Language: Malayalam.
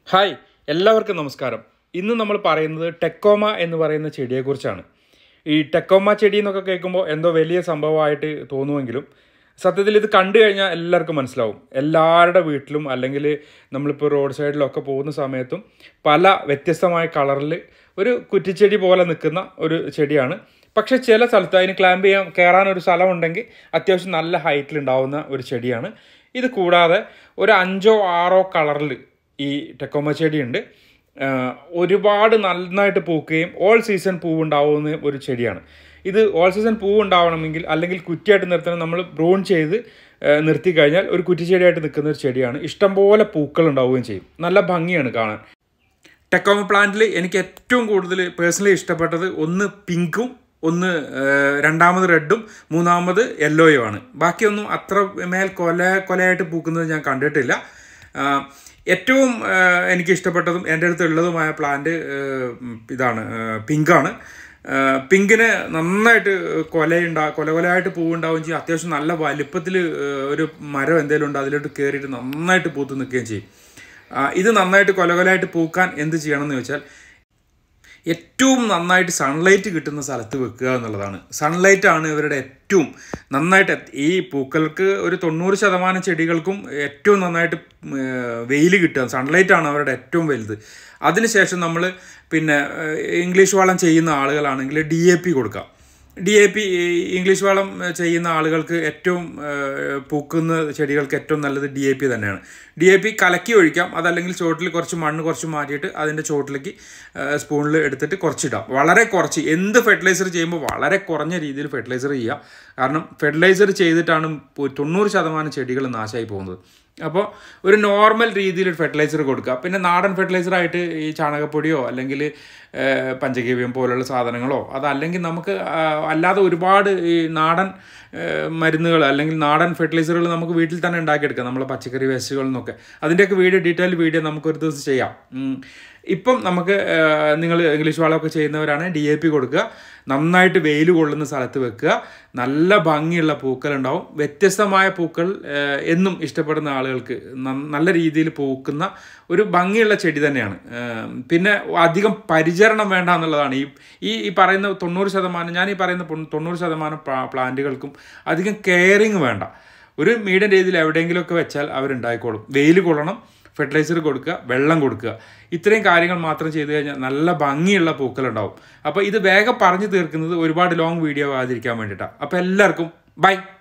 ഹായ് എല്ലാവർക്കും നമസ്കാരം ഇന്ന് നമ്മൾ പറയുന്നത് ടെക്കോമ എന്ന് പറയുന്ന ചെടിയെക്കുറിച്ചാണ് ഈ ടെക്കോമ ചെടി എന്നൊക്കെ കേൾക്കുമ്പോൾ എന്തോ വലിയ സംഭവമായിട്ട് തോന്നുമെങ്കിലും സത്യത്തിൽ ഇത് കണ്ടു കഴിഞ്ഞാൽ എല്ലാവർക്കും മനസ്സിലാവും എല്ലാവരുടെ വീട്ടിലും അല്ലെങ്കിൽ നമ്മളിപ്പോൾ റോഡ് സൈഡിലൊക്കെ പോകുന്ന സമയത്തും പല വ്യത്യസ്തമായ കളറിൽ ഒരു കുറ്റിച്ചെടി പോലെ നിൽക്കുന്ന ഒരു ചെടിയാണ് പക്ഷെ ചില സ്ഥലത്ത് അതിന് ക്ലാമ്പ് ചെയ്യാൻ കയറാൻ ഒരു സ്ഥലമുണ്ടെങ്കിൽ അത്യാവശ്യം നല്ല ഹൈറ്റിൽ ഉണ്ടാവുന്ന ഒരു ചെടിയാണ് ഇത് കൂടാതെ ഒരു അഞ്ചോ ആറോ കളറിൽ ഈ ടെക്കോമ ചെടിയുണ്ട് ആഹ് ഒരുപാട് നന്നായിട്ട് പൂക്കുകയും ഓൾ സീസൺ പൂവ് ഉണ്ടാവുന്ന ഒരു ചെടിയാണ് ഇത് ഓൾ സീസൺ പൂവ് ഉണ്ടാവണമെങ്കിൽ അല്ലെങ്കിൽ കുറ്റിയായിട്ട് നിർത്തണം നമ്മൾ ബ്രൂൺ ചെയ്ത് ആഹ് നിർത്തി കഴിഞ്ഞാൽ ഒരു കുറ്റിച്ചെടിയായിട്ട് നിൽക്കുന്ന ഒരു ചെടിയാണ് ഇഷ്ടംപോലെ പൂക്കൾ ഉണ്ടാവുകയും ചെയ്യും നല്ല ഭംഗിയാണ് കാണാൻ ടെക്കോമ പ്ലാന്റിൽ എനിക്ക് ഏറ്റവും കൂടുതൽ പേഴ്സണലി ഇഷ്ടപ്പെട്ടത് ഒന്ന് പിങ്കും ഒന്ന് ഏഹ്, രണ്ടാമത് റെഡും മൂന്നാമത് യെല്ലോയും ആണ് ബാക്കിയൊന്നും അത്ര മേൽ കൊല കൊലയായിട്ട് പൂക്കുന്നത് ഞാൻ കണ്ടിട്ടില്ല ആഹ്, ഏറ്റവും ഏഹ്, എനിക്ക് ഇഷ്ടപ്പെട്ടതും എൻ്റെ അടുത്ത് ഉള്ളതുമായ പ്ലാന്റ് ഏഹ്, ഇതാണ് ഏഹ്, പിങ്കാണ് ഏഹ്, പിങ്കിന് നന്നായിട്ട് കൊലയുണ്ടാ കൊല കൊലയായിട്ട് പൂവുണ്ടാവുകയും ചെയ്യും അത്യാവശ്യം നല്ല വലിപ്പത്തിൽ ഒരു മരം എന്തെങ്കിലും ഉണ്ട് അതിലോട്ട് കയറിയിട്ട് നന്നായിട്ട് പൂത്ത് നിൽക്കുകയും ചെയ്യും ആ, ഇത് നന്നായിട്ട് കൊലകൊലായിട്ട് പൂക്കാൻ എന്ത് ചെയ്യണം എന്ന് ചോദിച്ചാൽ ഏറ്റവും നന്നായിട്ട് സൺലൈറ്റ് കിട്ടുന്ന സ്ഥലത്ത് വെക്കുക എന്നുള്ളതാണ് സൺലൈറ്റ് ആണ് ഇവരുടെ ഏറ്റവും നന്നായിട്ട് എത്ത്- ഈ പൂക്കൾക്ക് ഒരു തൊണ്ണൂറ് ശതമാനം ചെടികൾക്കും ഏറ്റവും നന്നായിട്ട് വെയിൽ കിട്ടുക സൺലൈറ്റ് ആണ് അവരുടെ ഏറ്റവും വലുത് അതിനുശേഷം നമ്മൾ പിന്നെ ഏഹ്, ഇംഗ്ലീഷ് വളം ചെയ്യുന്ന ആളുകളാണെങ്കിൽ ഡി എ പി കൊടുക്കുക ഡി എ പി ഇംഗ്ലീഷ് വളം ഏഹ്, ചെയ്യുന്ന ആളുകൾക്ക് ഏറ്റവും ഏഹ്, പൂക്കുന്ന ചെടികൾക്ക് ഏറ്റവും നല്ലത് ഡി എ പി തന്നെയാണ് ഡി എ പി കലക്കി ഒഴിക്കാം അതല്ലെങ്കിൽ ചോട്ടിൽ കുറച്ച് മണ്ണ് കുറച്ച് മാറ്റിയിട്ട് അതിൻ്റെ ചോട്ടിലേക്ക് സ്പൂണിൽ എടുത്തിട്ട് കുറച്ചിടാം വളരെ കുറച്ച് എന്ത് ഫെർട്ടിലൈസർ ചെയ്യുമ്പോൾ വളരെ കുറഞ്ഞ രീതിയിൽ ഫെർട്ടിലൈസർ ചെയ്യുക കാരണം ഫെർട്ടിലൈസർ ചെയ്തിട്ടാണ് പു- തൊണ്ണൂറ് ശതമാനം ചെടികൾ നാശമായി പോകുന്നത് അപ്പോൾ ഒരു നോർമൽ രീതിയിൽ ഫെർട്ടിലൈസർ കൊടുക്കുക പിന്നെ നാടൻ ഫെർട്ടിലൈസർ ആയിട്ട് ഈ ചാണകപ്പൊടിയോ അല്ലെങ്കിൽ ഏഹ്, പഞ്ചഗവ്യം പോലുള്ള സാധനങ്ങളോ അതല്ലെങ്കിൽ നമുക്ക് ആ, അല്ലാതെ ഒരുപാട് ഈ നാടൻ ഏഹ്, മരുന്നുകൾ അല്ലെങ്കിൽ നാടൻ ഫെർട്ടിലൈസറുകൾ നമുക്ക് വീട്ടിൽ തന്നെ ഉണ്ടാക്കിയെടുക്കാം നമ്മളെ പച്ചക്കറി വേസ്റ്റുകളിൽ നിന്നൊക്കെ അതിൻ്റെയൊക്കെ വീഡിയോ ഡീറ്റെയിൽ വീഡിയോ നമുക്കൊരു ദിവസം ചെയ്യാം ഉം. ഇപ്പം നമുക്ക് നിങ്ങൾ ഇംഗ്ലീഷ് വളമൊക്കെ ചെയ്യുന്നവരാണ് ഡി എ പി കൊടുക്കുക നന്നായിട്ട് വെയിൽ കൊള്ളുന്ന സ്ഥലത്ത് വെക്കുക നല്ല ഭംഗിയുള്ള പൂക്കൾ ഉണ്ടാവും വ്യത്യസ്തമായ പൂക്കൾ ഏഹ്, എന്നും ഇഷ്ടപ്പെടുന്ന ആളുകൾക്ക് ന- നല്ല രീതിയിൽ പൂക്കുന്ന ഒരു ഭംഗിയുള്ള ചെടി തന്നെയാണ് ഏഹ്, പിന്നെ അധികം പരിചരണം വേണ്ട എന്നുള്ളതാണ് ഈ ഈ ഈ പറയുന്ന തൊണ്ണൂറ് ശതമാനം ഞാൻ ഈ പറയുന്ന പൊ- തൊണ്ണൂറ് ശതമാനം പ്ലാ- പ്ലാന്റുകൾക്കും അധികം കെയറിങ് വേണ്ട ഒരു മീഡിയം രീതിയിൽ എവിടെയെങ്കിലുമൊക്കെ വെച്ചാൽ അവരുണ്ടായിക്കോളും വെയിൽ കൊള്ളണം ഫെർട്ടിലൈസർ കൊടുക്കുക വെള്ളം കൊടുക്കുക ഇത്രയും കാര്യങ്ങൾ മാത്രം ചെയ്തു കഴിഞ്ഞാൽ നല്ല ഭംഗിയുള്ള പൂക്കളുണ്ടാവും അപ്പോൾ ഇത് വേഗം പറഞ്ഞു തീർക്കുന്നത് ഒരുപാട് ലോങ് വീഡിയോ ആകാതിരിക്കാൻ വേണ്ടിയിട്ടാണ് അപ്പോൾ എല്ലാവർക്കും ബൈ